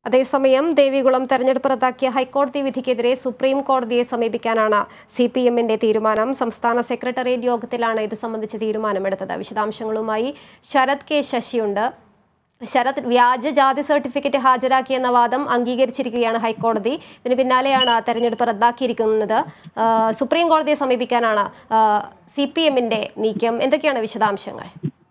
അതേസമയം ദേവികുളം തെരഞ്ഞെടുപ്പ് റദ്ദാക്കിയ ഹൈക്കോടതി വിധിക്കെതിരെ സുപ്രീം കോടതിയെ സമീപിക്കാനാണ് സി പി എമ്മിന്റെ തീരുമാനം സംസ്ഥാന സെക്രട്ടേറിയറ്റ് യോഗത്തിലാണ് ഇത് സംബന്ധിച്ച് തീരുമാനമെടുത്തത് വിശദാംശങ്ങളുമായി ശരത് കെ ശശിയുണ്ട് ശരത് വ്യാജ ജാതി സർട്ടിഫിക്കറ്റ് ഹാജരാക്കിയെന്ന വാദം അംഗീകരിച്ചിരിക്കുകയാണ് ഹൈക്കോടതി ഇതിന് പിന്നാലെയാണ് തെരഞ്ഞെടുപ്പ് റദ്ദാക്കിയിരിക്കുന്നത് ആ, സുപ്രീം കോടതിയെ സമീപിക്കാനാണ് സി പി എമ്മിന്റെ നീക്കം എന്തൊക്കെയാണ് വിശദാംശങ്ങൾ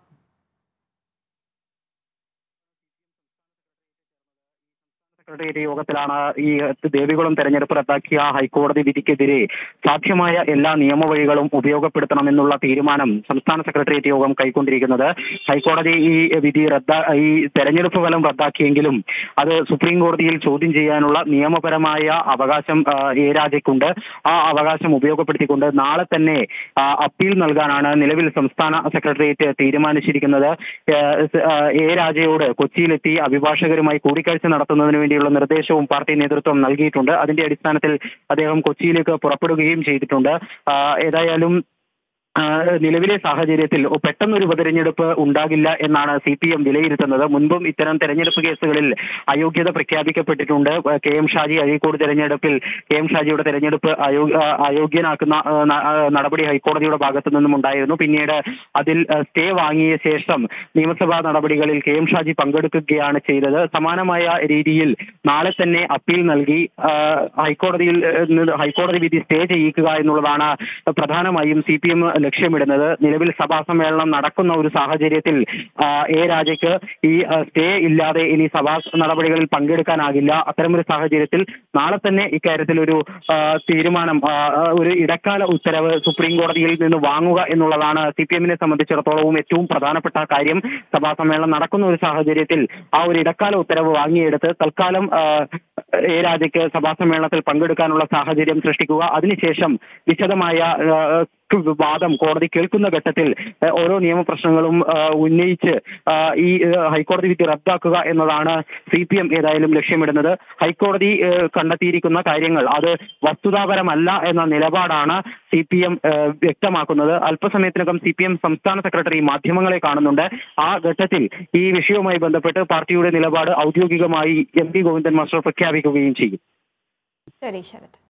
സെക്രട്ടേറിയറ്റ് യോഗത്തിലാണ് ഈ ദേവികുളം തെരഞ്ഞെടുപ്പ് റദ്ദാക്കിയ ഹൈക്കോടതി വിധിക്കെതിരെ സാധ്യമായ എല്ലാ നിയമവഴികളും ഉപയോഗപ്പെടുത്തണമെന്നുള്ള തീരുമാനം സംസ്ഥാന സെക്രട്ടേറിയറ്റ് യോഗം കൈക്കൊണ്ടിരിക്കുന്നത് ഹൈക്കോടതി ഈ വിധി റദ്ദ ഈ തെരഞ്ഞെടുപ്പ് ഫലം റദ്ദാക്കിയെങ്കിലും അത് സുപ്രീം കോടതിയിൽ ചോദ്യം ചെയ്യാനുള്ള നിയമപരമായ അവകാശം ആ, എ രാജയ്ക്കുണ്ട് ആ അവകാശം ഉപയോഗപ്പെടുത്തിക്കൊണ്ട് നാളെ തന്നെ ആ, അപ്പീൽ നൽകാനാണ് നിലവിൽ സംസ്ഥാന സെക്രട്ടേറിയറ്റ് തീരുമാനിച്ചിരിക്കുന്നത് ഏ, സ്- ആ, എ രാജയോട് കൊച്ചിയിലെത്തി അഭിഭാഷകരുമായി കൂടിക്കാഴ്ച നടത്തുന്നതിന് വേണ്ടിയുള്ള നിർദ്ദേശവും പാർട്ടി നേതൃത്വം നൽകിയിട്ടുണ്ട് അതിന്റെ അടിസ്ഥാനത്തിൽ അദ്ദേഹം കൊച്ചിയിലേക്ക് പുറപ്പെടുകയും ചെയ്തിട്ടുണ്ട് ആ, ഏതായാലും ആ, നിലവിലെ സാഹചര്യത്തിൽ പെട്ടെന്നൊരു ഉപതെരഞ്ഞെടുപ്പ് ഉണ്ടാകില്ല എന്നാണ് സി പി എം വിലയിരുത്തുന്നത് മുൻപും ഇത്തരം തെരഞ്ഞെടുപ്പ് കേസുകളിൽ അയോഗ്യത പ്രഖ്യാപിക്കപ്പെട്ടിട്ടുണ്ട് കെ എം ഷാജി അഴീക്കോട് തെരഞ്ഞെടുപ്പിൽ കെ എം ഷാജിയുടെ തെരഞ്ഞെടുപ്പ് അയോ- ആ, അയോഗ്യനാക്കുന്ന ആ, ന- ആ, നടപടി ഹൈക്കോടതിയുടെ ഭാഗത്തു നിന്നും ഉണ്ടായിരുന്നു പിന്നീട് അതിൽ ആ, സ്റ്റേ വാങ്ങിയ ശേഷം നിയമസഭാ നടപടികളിൽ കെ എം ഷാജി പങ്കെടുക്കുകയാണ് ചെയ്തത് സമാനമായ രീതിയിൽ നാളെ തന്നെ അപ്പീൽ നൽകി ആ, ഹൈക്കോടതിയിൽ ആ, നിന്ന് ഹൈക്കോടതി വിധി സ്റ്റേ ചെയ്യിക്കുക എന്നുള്ളതാണ് പ്രധാനമായും സി പി എം ലക്ഷ്യമിടുന്നത് നിലവിൽ സഭാ സമ്മേളനം നടക്കുന്ന ഒരു സാഹചര്യത്തിൽ ആ, എ രാജയ്ക്ക് ഈ ആ, സ്റ്റേ ഇല്ലാതെ ഇനി സഭാ നടപടികളിൽ പങ്കെടുക്കാനാകില്ല അത്തരമൊരു സാഹചര്യത്തിൽ നാളെ തന്നെ ഇക്കാര്യത്തിൽ ഒരു ആ, തീരുമാനം ആ, ആ, ഒരു ഇടക്കാല ഉത്തരവ് സുപ്രീം കോടതിയിൽ നിന്ന് വാങ്ങുക എന്നുള്ളതാണ് സി പി എമ്മിനെ സംബന്ധിച്ചിടത്തോളവും ഏറ്റവും പ്രധാനപ്പെട്ട കാര്യം സഭാ സമ്മേളനം നടക്കുന്ന ഒരു സാഹചര്യത്തിൽ ആ ഒരു ഇടക്കാല ഉത്തരവ് വാങ്ങിയെടുത്ത് തൽക്കാലം ആ, എ രാജയ്ക്ക് സഭാ സമ്മേളനത്തിൽ പങ്കെടുക്കാനുള്ള സാഹചര്യം സൃഷ്ടിക്കുക അതിനുശേഷം വിശദമായ ആ, വാദം കോടതി കേൾക്കുന്ന ഘട്ടത്തിൽ ആ, ഓരോ നിയമപ്രശ്നങ്ങളും ആ, ഉന്നയിച്ച് ആ, ഈ ആ, ഹൈക്കോടതി വിധി റദ്ദാക്കുക എന്നതാണ് സി പി എം ഏതായാലും ലക്ഷ്യമിടുന്നത് ഹൈക്കോടതി ആ, കണ്ടെത്തിയിരിക്കുന്ന കാര്യങ്ങൾ അത് വസ്തുതാപരമല്ല എന്ന നിലപാടാണ് സി പി എം വ്യക്തമാക്കുന്നത് അല്പസമയത്തിനകം സി പി എം സംസ്ഥാന സെക്രട്ടറി മാധ്യമങ്ങളെ കാണുന്നുണ്ട് ആ ഘട്ടത്തിൽ ഈ വിഷയവുമായി ബന്ധപ്പെട്ട് പാർട്ടിയുടെ നിലപാട് ഔദ്യോഗികമായി എം പി ഗോവിന്ദൻ മാസ്റ്റർ പ്രഖ്യാപിക്കുകയും ചെയ്യും ശരി ശരത്